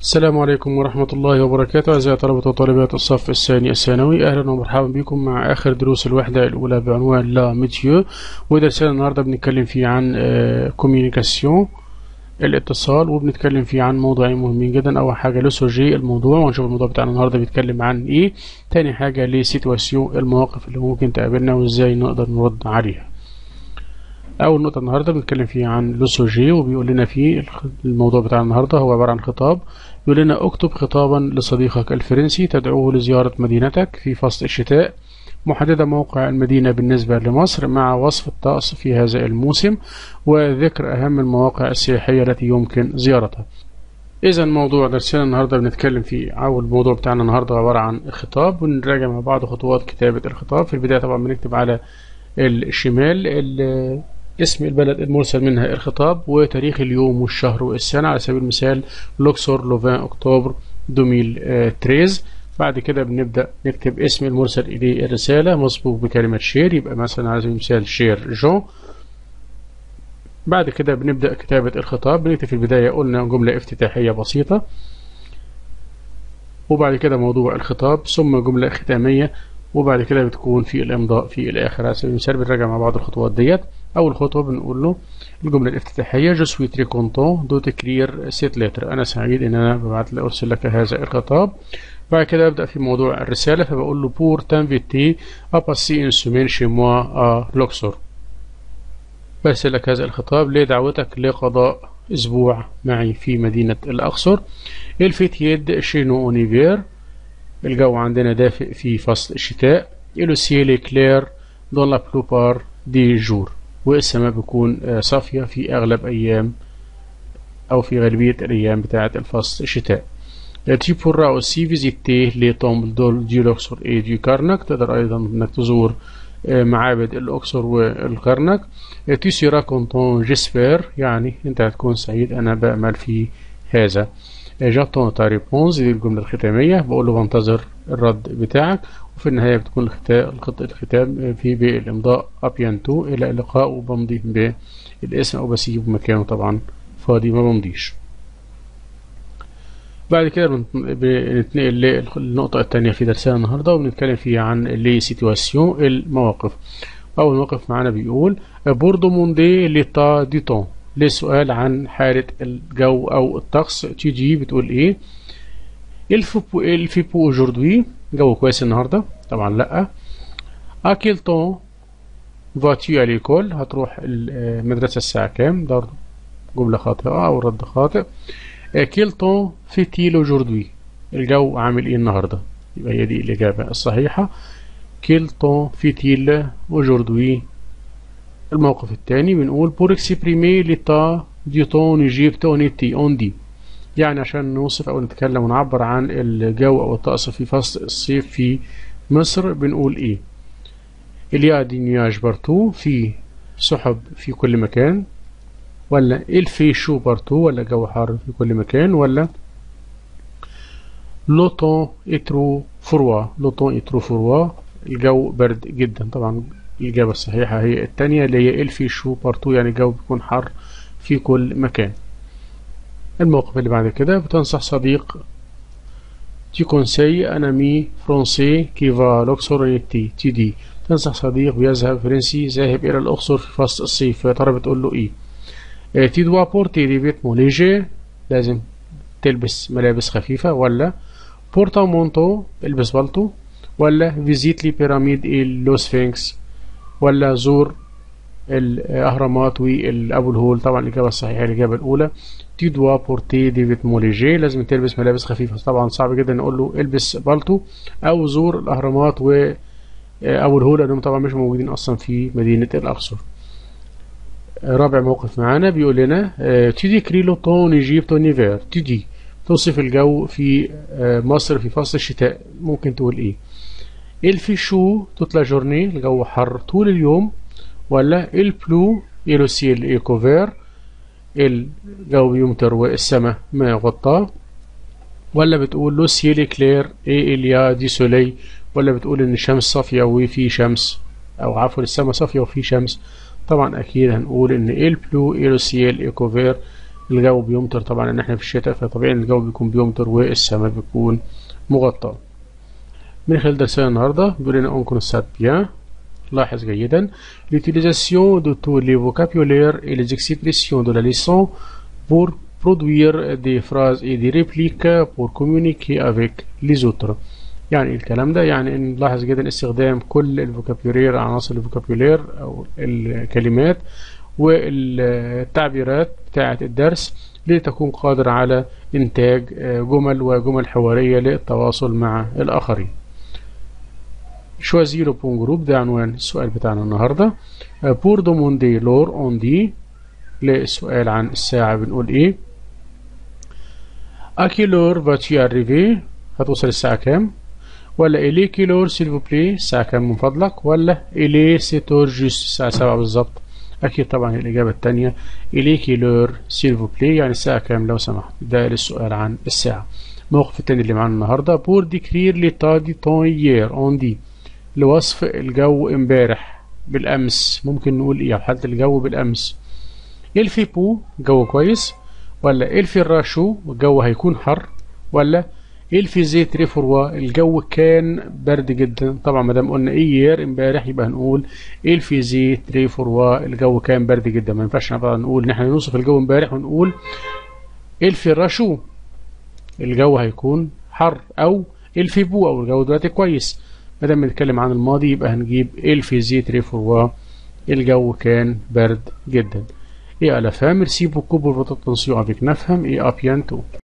السلام عليكم ورحمة الله وبركاته أعزائي طلبة وطالبات الصف الثاني الثانوي أهلا ومرحبا بكم مع آخر دروس الوحدة الأولى بعنوان لا ميتيو ودرسنا النهاردة بنتكلم فيه عن كوميونيكاسيون الاتصال وبنتكلم فيه عن موضوعين مهمين جدا أول حاجة لسوجي الموضوع ونشوف الموضوع بتاعنا النهاردة بيتكلم عن إيه تاني حاجة لسيتواسيون المواقف اللي ممكن تقابلنا وإزاي نقدر نرد عليها أول نقطة النهاردة بنتكلم فيها عن لوسوجي وبيقول لنا فيه الموضوع بتاع النهاردة هو عبارة عن خطاب يقول لنا اكتب خطابا لصديقك الفرنسي تدعوه لزيارة مدينتك في فصل الشتاء محددة موقع المدينة بالنسبة لمصر مع وصف الطقس في هذا الموسم وذكر أهم المواقع السياحية التي يمكن زيارتها إذا موضوع درسنا النهاردة بنتكلم فيه أول موضوع بتاعنا النهاردة عبارة عن خطاب ونراجع مع بعض خطوات كتابة الخطاب في البداية طبعا بنكتب على الشمال اسم البلد المرسل منها الخطاب وتاريخ اليوم والشهر والسنة على سبيل المثال لوكسور لوفان أكتوبر 2013 بعد كده بنبدأ نكتب اسم المرسل إليه الرسالة مسبوق بكلمة شير يبقى مثلا على سبيل المثال شير جون بعد كده بنبدأ كتابة الخطاب بنكتب في البداية قلنا جملة افتتاحية بسيطة وبعد كده موضوع الخطاب ثم جملة ختامية وبعد كده بتكون في الإمضاء في الآخر على سبيل المثال بنراجع مع بعض الخطوات ديت أول خطوة بنقول له الجملة الافتتاحية جو سوي تري كونتون دو تكرير سيت لتر أنا سعيد إن أنا ببعت أرسل لك هذا الخطاب بعد كده أبدأ في موضوع الرسالة فبقول له بور تنفيتي أباسي إن سومين شي موا أ لوكسور برسل لك هذا الخطاب لدعوتك لقضاء أسبوع معي في مدينة الأقصر الفيت يد شينو أونيفير الجو عندنا دافئ في فصل الشتاء إلو سيلي كلير دون لا بلوبار دي جور والسماء بيكون صافية في أغلب أيام أو في غالبية الأيام بتاعة الفصل الشتاء Tu pourras aussi visiter les tombes du Luxor et du Karnak تقدر أيضا إنك تزور معابد الأقصر والكرنك Tu seras content j'espère يعني أنت هتكون سعيد أنا بأمل في هذا جاتون تا ريبونز دي الجملة الختامية بقول له بنتظر الرد بتاعك وفي النهاية بتكون الختام الختام في بالإمضاء أبيانتو إلى اللقاء وبمضي بالاسم أو بسيب مكانه طبعا فاضي ما بمضيش بعد كده بنتنقل للنقطة الثانية في درسنا النهاردة وبنتكلم فيها عن لي سيتواسيون المواقف أول موقف معانا بيقول بوردو موندي ليتا دي تون للسؤال عن حالة الجو أو الطقس تيجي بتقول إيه الفيبو الفيبو أوجوردوي جو كويس النهاردة طبعا لأ أكيل طون فاتيو أليكول هتروح المدرسة الساعة كام ده جملة خاطئة أو رد خاطئ كيل طون فيتيل أوجوردوي الجو عامل إيه النهاردة يبقى هي دي الإجابة الصحيحة كيل طون فيتيل أوجوردوي الموقف الثاني بنقول pour exprimer l'état du temps en Égypte on été on dit يعني عشان نوصف أو نتكلم ونعبر عن الجو أو الطقس في فصل الصيف في مصر بنقول إيه il y a des nuages partout في سحب في كل مكان ولا il fait chaud partout ولا جو حار في كل مكان ولا le temps est trop froid le temps est trop froid الجو برد جدا طبعا الإجابة الصحيحة هي التانية اللي هي الفي شو بارتو يعني الجو بيكون حر في كل مكان الموقف اللي بعد كده بتنصح صديق تي كونسي ان امي فرونسي كي فا لوكسور تي تي دي تنصح صديق بيذهب فرنسي ذاهب الى الاقصر في فصل الصيف يا ترى بتقول له ايه تي دوا بورتي دي فيتمون ليجي لازم تلبس ملابس خفيفة ولا بورتا مونتو البس بالطو ولا فيزيت لي بيراميد اللوسفينكس ولا زور الأهرامات والأبو الهول طبعا الإجابة الصحيحة الإجابة الأولى تي دوا بورتي دي فيتموليجي لازم تلبس ملابس خفيفة طبعا صعب جدا نقول له البس بالطو أو زور الأهرامات وأبو الهول لأنهم طبعا مش موجودين أصلا في مدينة الأقصر رابع موقف معانا بيقول لنا تيدي كريلو طون إيجيبتو نيفير تيدي توصف الجو في مصر في فصل الشتاء ممكن تقول إيه الفيشو توت لا جورني الجو حر طول اليوم ولا البلو يلو سيل ايكوفير الجو يمطر والسماء ما يغطاه ولا بتقول لو سيل كلير اي اليا دي سولي ولا بتقول ان الشمس صافية وفي شمس او عفوا السماء صافية وفي شمس طبعا اكيد هنقول ان البلو يلو سيل ايكوفير الجو بيمطر طبعا ان احنا في الشتاء فطبيعي ان الجو بيكون بيمطر والسماء بيكون مغطى من خلال درسنا النهارده بيقول لنا اون كونستات بيان لاحظ جيدا l'utilisation de tous les vocabulaires et les expressions de la leçon pour produire des phrases et des répliques pour communiquer avec les autres يعني الكلام ده يعني ان نلاحظ جدا استخدام كل الفوكابولير عناصر الفوكابولير او الكلمات والتعبيرات بتاعة الدرس لتكون قادر على إنتاج جمل وجمل حوارية للتواصل مع الآخرين choisir le bon groupe ده عنوان السؤال بتاعنا النهاردة pour demander l'heure on dit للسؤال عن الساعة بنقول ايه à quelle heure vas-tu arriver هتوصل الساعة كام ولا إلي كيلور s'il vous plaît الساعة كام من فضلك ولا إلي سيتور جوست الساعة سبعة بالظبط أكيد طبعا الإجابة التانية إلي كيلور s'il vous plaît يعني الساعة كام لو سمحت ده للسؤال عن الساعة الموقف التاني اللي معانا النهاردة pour décrire l'état du temps hier on dit لوصف الجو امبارح بالأمس ممكن نقول إيه حالة الجو بالأمس الفي بو جو كويس ولا الفي الراشو الجو هيكون حر ولا الفي زيت ريفوروا الجو كان برد جدا طبعا ما دام قلنا ايير امبارح يبقى هنقول الفي زيت ريفوروا الجو كان برد جدا ما ينفعش نقول ان احنا نوصف الجو امبارح ونقول الفي راشو الجو هيكون حر او الفي بو او الجو دلوقتي كويس ما دام بنتكلم عن الماضي يبقى هنجيب الفي زيت ريفوروا الجو كان برد جدا Et à la fin, merci beaucoup pour votre attention avec Nafham et à bientôt.